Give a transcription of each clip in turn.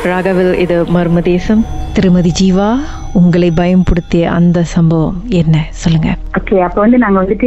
ராகவில் இது மர்மதேசம் திருமதி ஜீவா உங்களை பயம்படுத்திய அந்த சம்பவம் என்ன சொல்லுங்க ஓகே அப்ப வந்து நாங்க வந்துட்டு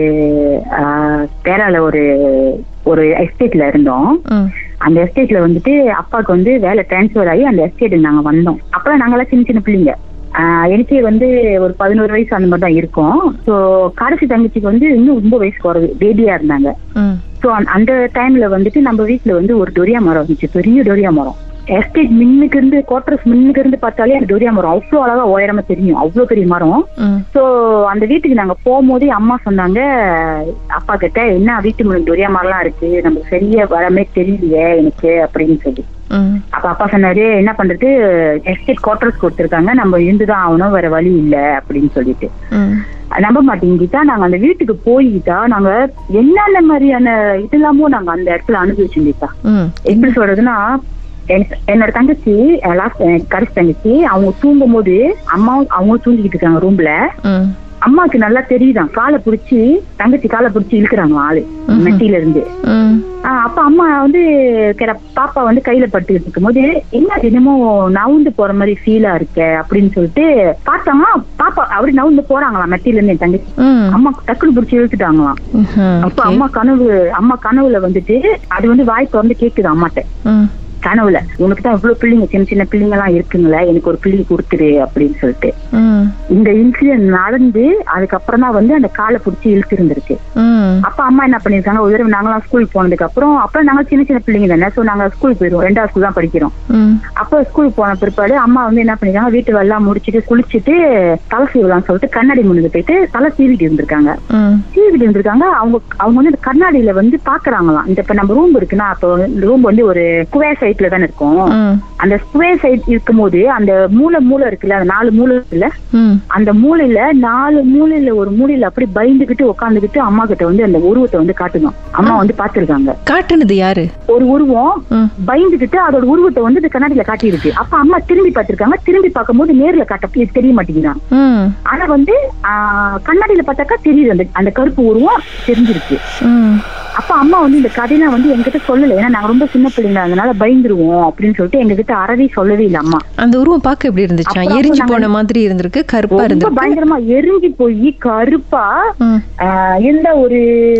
ஆஹ், கேரளால ஒரு ஒரு எஸ்டேட்ல இருந்தோம் ம், அந்த எஸ்டேட்ல வந்துட்டு அப்பாவுக்கு வந்து வேலை டிரான்ஸ்ஃபர் ஆகி அந்த எஸ்டேட்டுக்கு நாங்க வந்தோம் அப்பெல்லாம் நாங்கெல்லாம் சின்ன சின்ன பிள்ளைங்க ஆஹ், எனக்கே வந்து ஒரு பதினோரு வயசு அந்த மாதிரி தான் இருக்கும் ஸோ கடைசி தங்கச்சிக்கு வந்து இன்னும் ரொம்ப வயசு குறைவு பேபியா இருந்தாங்க ம், ஸோ அந்த டைம்ல வந்துட்டு நம்ம வீட்ல வந்து ஒரு டொரியா மரம் இருந்துச்சு பெரிய டொரியா மரம் எஸ்டேட் மின்னுக்கு இருந்து குவார்டர்ஸ் மின்னுக்கு இருந்து பார்த்தாலே அந்த டொரியா மரம் அவ்வளோ அழகா உயரமா தெரியும் அவ்வளோ பெரிய மரம் ம், சோ அந்த வீட்டுக்கு நாங்க போகும்போதே அம்மா சொன்னாங்க அப்பா கிட்ட என்ன வீட்டு முன்னாடி டொரியா மரம்லாம் இருக்கு நமக்கு சரியா வரமே தெரியலையே எனக்கு அப்படின்னு சொல்லி ம், அப்ப அப்பா சொன்னாரு என்ன பண்றது எஸ்டேட் குவார்டர்ஸ் கொடுத்துருக்காங்க நம்ம இருந்துதான் ஆகணும் வேற வழி இல்ல அப்படின்னு சொல்லிட்டு ம், நம்ப மாட்டேங்கிட்டா நாங்க அந்த வீட்டுக்கு போய்கிட்டா நாங்க என்னென்ன மாதிரியான இதெல்லாமோ நாங்க அந்த இடத்துல அனுபவிச்சுட்டா ம். எப்படி சொல்றதுன்னா எனக்கு- என்னோட தங்கச்சி லாஸ்ட் கடைசி தங்கச்சி அவங்க தூங்கும் போது அம்மா அவங்க தூங்கிக்கிட்டு இருக்காங்க ரூம்ல ம், அம்மாவுக்கு நல்லா தெரியுதான் காலை பிடிச்சி தங்கச்சி காலை பிடிச்சி இழுக்கிறாங்க ஆளு மெட்டியில இருந்து ம், ஆஹ் அப்ப அம்மா வந்து கிற- பாப்பா வந்து கையில பட்டுக்கிட்டு இருக்கும்போது என்ன தினமும் நவுந்து போற மாதிரி ஃபீலா இருக்க அப்படின்னு சொல்லிட்டு பார்த்தாங்க பாப்பா அப்படி நவுந்து போறாங்களாம் மெட்டியில இருந்து என் தங்கச்சி ம், அம்மா டக்குனு பிடிச்சி இழுத்துட்டாங்களாம் ம்ஹும். அப்ப அம்மா கனவு அம்மா கனவுல வந்துட்டு அது வந்து வாய் திறந்து கேக்குது அம்மாட்ட ம், கனவுல உனக்கு தான் இவ்வளவு பிள்ளைங்க சின்ன சின்ன பிள்ளைங்க எல்லாம் இருக்குங்களே எனக்கு ஒரு பிள்ளை கொடுத்துரு அப்படின்னு சொல்லிட்டு ம், இந்த இன்சிடென்ட் நடந்து அதுக்கப்புறம் தான் வந்து அந்த காலை பிடிச்சி இழுத்து இருந்திருக்கு ம், அப்ப அம்மா என்ன பண்ணிருக்காங்க ஒரு தடவை நாங்களாம் ஸ்கூல் போனதுக்கு அப்புறம் அப்புறம் நாங்க சின்ன சின்ன பிள்ளைங்க தானே சோ நாங்க ஸ்கூல் போயிடுவோம் ரெண்டாவது ஸ்கூல் தான் படிக்கிறோம் ம், அப்ப ஸ்கூல் போன பிற்பாடு அம்மா வந்து என்ன பண்ணிருக்காங்க வீட்டு எல்லாம் முடிச்சிட்டு குளிச்சுட்டு தலை சீவலாம்னு சொல்லிட்டு கண்ணாடி முன்னுக்கு போயிட்டு தலை சீவிட்டு இருந்திருக்காங்க ம், சீவிட்டு இருந்திருக்காங்க அவங்க அவங்க வந்து இந்த கண்ணாடியில வந்து பாக்குறாங்களாம் இந்த இப்ப நம்ம ரூம் இருக்குன்னா அப்போ இந்த ரூம் வந்து ஒரு ஸ்கொயர் சைட்ல தானே இருக்கும் ம், அந்த ஸ்கொயர் சைட் இருக்கும்போது அந்த மூளை மூளை இருக்குல்ல அந்த நாலு மூளை இருக்குல்ல ம். அந்த மூலையில நாலு மூலையில ஒரு மூலையில அப்படி பயந்துகிட்டு உட்காந்துக்கிட்டு அம்மா கிட்ட வந்து அந்த உருவத்தை வந்து காட்டணும் அம்மா வந்து பாத்துருக்காங்க காட்டுனது யாரு ஒரு உருவம் ம், பயந்துகிட்டு அதோட உருவத்தை வந்து இந்த கண்ணாடியில காட்டியிருக்கு அப்ப அம்மா திரும்பி பார்த்திருக்காங்க திரும்பி பார்க்கும்போது நேர்ல காட்ட இது தெரிய மாட்டேங்கிறான் ம், ஆனா வந்து ஆஹ், கண்ணாடியில பார்த்தாக்கா தெரியுது அந்த அந்த கருப்பு உருவம் தெரிஞ்சிருக்கு ம், அப்ப அம்மா வந்து இந்த கதையெல்லாம் வந்து எங்ககிட்ட சொல்லல ஏன்னா நாங்க ரொம்ப சின்ன பிள்ளைங்க அதனால பயந்துருவோம் அப்படின்னு சொல்லிட்டு எங்ககிட்ட அறவே சொல்லவே இல்லை அம்மா அந்த உருவம் பார்க்க எப்படி இருந்துச்சா அப்புறம் எரிஞ்சு நாங்க- போன மாதிரி இருந்திருக்கு கருப்பா ரொம்ப இருந்திருக்கு பயங்கரமா எரிஞ்சு போய் கருப்பா ம், ஆஹ், இருந்த ஒரு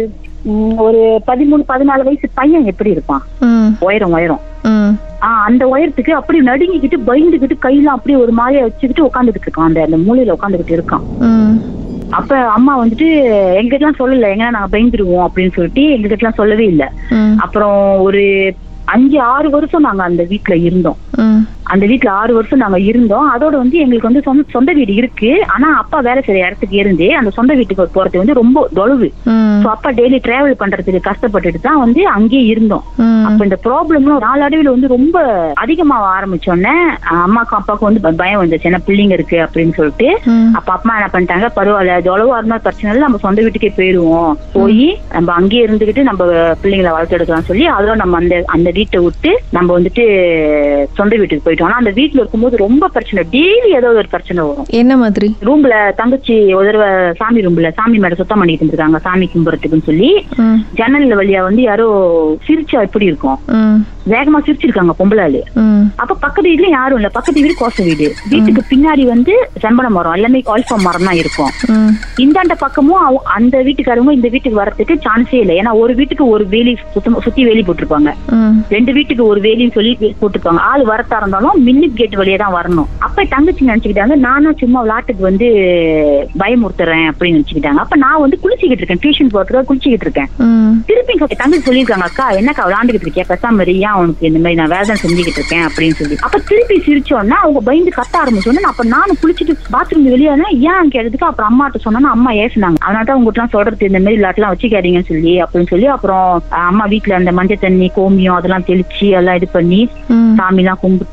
ம், ஒரு பதிமூணு பதினாலு வயசு பையன் எப்படி இருப்பான் ம், உயரம் உயரம் ம், ஆஹ் அந்த உயரத்துக்கு அப்படி நடுங்கிக்கிட்டு பயந்துகிட்டு கையில அப்படியே ஒரு மாதிரியா வச்சுக்கிட்டு உட்காந்துக்கிட்டு இருக்கான் அந்த அந்த மூலையில உட்காந்துக்கிட்டு இருக்கான் ம், அப்ப அம்மா வந்துட்டு எங்கிட்ட எல்லாம் சொல்லல எங்கன்னா நாங்க பயந்துருவோம் அப்படின்னு சொல்லிட்டு எங்ககிட்ட எல்லாம் சொல்லவே இல்லை ம், அப்புறம் ஒரு அஞ்சு ஆறு வருஷம் நாங்க அந்த வீட்ல இருந்தோம் ம், அந்த வீட்ல ஆறு வருஷம் நாங்க இருந்தோம் அதோட வந்து எங்களுக்கு வந்து சொந்த சொந்த வீடு இருக்கு ஆனா அப்பா வேலை செய்யற இடத்துக்கு இருந்து அந்த சொந்த வீட்டுக்கு போறது வந்து ரொம்ப தொலைவு ம், சோ அப்பா டெய்லி டிராவல் பண்றதுக்கு கஷ்டப்பட்டுட்டு தான் வந்து அங்கேயே இருந்தோம் ம், அப்ப இந்த ப்ராப்ளம்லாம் நாளடைவில் வந்து ரொம்ப அதிகமாக ஆரம்பிச்சோடனே அம்மாக்கும் அப்பாவுக்கும் வந்து ப- பயம் வந்துச்சு ஏன்னா பிள்ளைங்க இருக்கு அப்படின்னு சொல்லிட்டு ம், அப்ப அப்பா என்ன பண்ணிட்டாங்க பரவாயில்ல தொலைவா இருந்தா பிரச்சனை இல்லை நம்ம சொந்த வீட்டுக்கே போயிடுவோம் போய் நம்ம அங்கேயே இருந்துகிட்டு நம்ம பிள்ளைங்களை வளர்த்தெடுக்கலாம் சொல்லி அதோட நம்ம அந்த அந்த வீட்டை விட்டு நம்ம வந்துட்டு சொந்த வீட்டுக்கு போயிட்டோம் ஆனா அந்த வீட்டுல இருக்கும்போது ரொம்ப பிரச்சனை டெய்லி ஏதோ ஒரு பிரச்சனை வரும் என்ன மாதிரி ரூம்ல தங்கச்சி ஒரு தடவை சாமி ரூம்ல சாமி மேடம் சுத்தம் பண்ணிட்டு இருந்திருக்காங்க சாமி கும்பிடுறதுக்குன்னு சொல்லி ம், ஜன்னல் வழியா வந்து யாரோ சிரிச்சா எப்படி இருக்கும் ம், வேகமா சிரிச்சிருக்காங்க பொம்பளை ஆளு ம், அப்ப பக்கத்து வீட்ல யாரும் இல்ல பக்கத்து வீடு கோச வீடு வீட்டுக்கு பின்னாடி வந்து செம்பன மரம் எல்லாமே ஆல்ஃபா மரம் தான் இருக்கும் ம், இந்தாண்ட பக்கமும் அவ- அந்த வீட்டுக்காரங்க இந்த வீட்டுக்கு வரதுக்கு சான்ஸே இல்லை ஏன்னா ஒரு வீட்டுக்கு ஒரு வேலி சுத்தம் சுத்தி வேலி போட்டிருப்பாங்க ம், ரெண்டு வீட்டுக்கு ஒரு வேலின்னு சொல்லி வே- போட்டிருப்பாங்க ஆள் வரத்தா இருந்தாலும் மின்னு கேட் வழியா தான் வரணும் அப்ப தங்கச்சி நினைச்சுக்கிட்டாங்க நானும் சும்மா விளாட்டுக்கு வந்து பயமுறுத்துறேன் அப்படின்னு நினைச்சுக்கிட்டாங்க அப்ப நான் வந்து குளிச்சுக்கிட்டு இருக்கேன் டியூஷன் போறதுக்காக குளிச்சுக்கிட்டு இருக்கேன் ம், திருப்பி இங்க தங்கச்சி சொல்லியிருக்காங்க அக்கா என்னக்கா விளாண்டுகிட்டு இருக்கியா பேசாம இரு, ஏன் உனக்கு இந்த மாதிரி நான் வேதனை செஞ்சுக்கிட்டு இருக்கேன் அப்படின்னு சொல்லி அப்ப திருப்பி சிரிச்சோன்னா அவங்க பயந்து கத்த ஆரம்பிச்சோன்னா அப்ப நானும் குளிச்சுட்டு பாத்ரூம் வெளியானே ஏன் கேட்டதுக்கு அப்புறம் அம்மாட்ட சொன்னா அம்மா ஏசுனாங்க அதனால தான் உங்ககிட்ட எல்லாம் சொல்றது இந்த மாதிரி விளாட்டுலாம் வச்சுக்காதீங்கன்னு சொல்லி அப்படின்னு சொல்லி அப்புறம் அஹ், அம்மா வீட்டுல அந்த மஞ்சள் தண்ணி கோமியம் அதெல்லாம் தெளிச்சு எல்லாம் இது பண்ணி ம், சாமி எல்லாம் கும்பிட்டு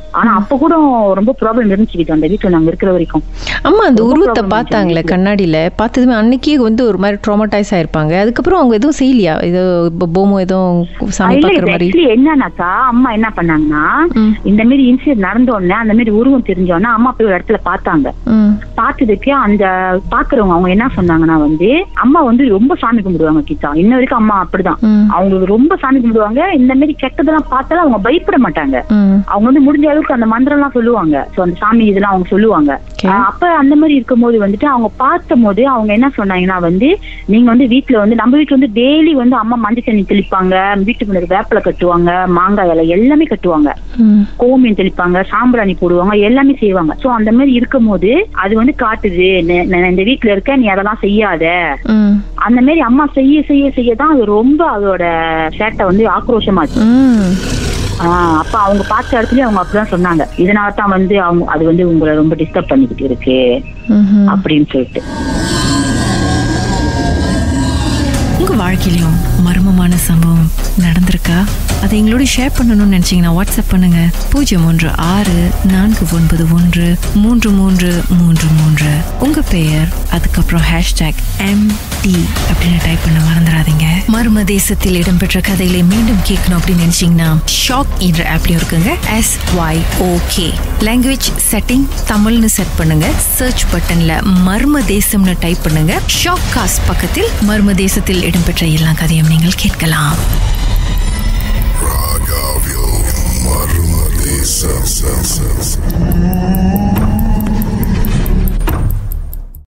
ஆனா அப்ப கூட ரொம்ப ப்ராப்ளம் இருந்துச்சு வீட்டு அந்த வீட்டுல நாங்க இருக்கிற வரைக்கும் அம்மா அந்த ரொம்ப உருவத்தை problem பார்த்தாங்களே இருந்துச்சு. கண்ணாடியில பார்த்ததுமே அன்னைக்கே வந்து ஒரு மாதிரி ட்ராமடைஸ் ஆயிருப்பாங்க அதுக்கப்புறம் அவங்க எதுவும் செய்யலையா ஏதோ இப்போ போமோ எதுவும் சாமி இல்ல பார்க்குற இது மாதிரி ஆக்சுவலி என்னன்னாக்கா அம்மா என்ன பண்ணாங்கன்னா ம். இந்த மாதிரி இன்சிடென்ட் நடந்த உடனே அந்த மாதிரி உருவம் தெரிஞ்சோடனே அம்மா போய் ஒரு இடத்துல பார்த்தாங்க ம் பார்த்ததுக்கு அந்த பாக்குறவங்க அவங்க என்ன சொன்னாங்கன்னா வந்து அம்மா வந்து ரொம்ப சாமி கும்பிடுவாங்க கீதா இன்ன வரைக்கும் அம்மா அப்படிதான் ம். அவங்களுக்கு ரொம்ப சாமி கும்பிடுவாங்க இந்த மாதிரி கெட்டதெல்லாம் பார்த்தாலும் அவங்க பயப்பட மாட்டாங்க ம் அவங்க வந்து முடிஞ்ச அளவுக்கு அந்த மந்திரம் எல்லாம் சொல்லுவாங்க சோ அந்த சாமி இதெல்லாம் அவங்க சொல்லுவாங்க Okay. ஆஹ் அப்ப அந்த மாதிரி இருக்கும்போது வந்துட்டு அவங்க பார்த்த போது அவங்க என்ன சொன்னாங்கன்னா வந்து நீங்க வந்து வீட்டுல வந்து நம்ம வீட்டுல வந்து டெய்லி வந்து அம்மா மஞ்சள் தண்ணி தெளிப்பாங்க வீட்டுக்கு முன்னாடி வேப்பிலை கட்டுவாங்க மாங்காய் இலை எல்லாமே கட்டுவாங்க ம் கோமியம் தெளிப்பாங்க சாம்பிராணி போடுவாங்க எல்லாமே செய்வாங்க சோ அந்த மாதிரி இருக்கும்போது அது வந்து காட்டுது நே- நான் இந்த வீட்டுல இருக்க நீ அதெல்லாம் செய்யாத ம் அந்த மாதிரி அம்மா செய்ய செய்ய செய்ய தான் அது ரொம்ப அதோட சேட்டை வந்து ஆக்ரோஷமாச்சு ம் ஆஹ் அப்ப அவங்க பார்த்த இடத்துலயும் அவங்க அப்படிதான் சொன்னாங்க இதனால தான் வந்து அவங்க அது வந்து உங்களை ரொம்ப டிஸ்டர்ப் பண்ணிக்கிட்டு இருக்கு ம்ஹும். அப்படின்னு சொல்லிட்டு உங்க வாழ்க்கையிலும் மர்மமான சம்பவம் நடந்திருக்கா அதை எங்களோட ஷேர் பண்ணணும்னு நினைச்சீங்கன்னா வாட்ஸ்அப் பண்ணுங்க பூஜ்ஜியம் ஒன்று ஆறு நான்கு ஒன்பது ஒன்று மூன்று மூன்று மூன்று மூன்று உங்க பெயர் அதுக்கப்புறம் ஹேஷ்டேக் எம் டி அப்படின்னு டைப் பண்ண மறந்துடாதீங்க மர்ம தேசத்தில் இடம்பெற்ற கதைகளை மீண்டும் கேட்கணும் அப்படின்னு நினைச்சீங்கன்னா ஷாக் என்ற ஆப்லயும் இருக்குங்க S Y okay language setting தமிழ்னு செட் பண்ணுங்க சர்ச் பட்டன்ல மர்ம தேசம்னு டைப் பண்ணுங்க ஷாக் காஸ்ட் பக்கத்தில் மர்ம தேசத்தில் இடம்பெற்ற எல்லா கதையும் நீங்கள் கேட்கலாம் Ragavio Marmadesa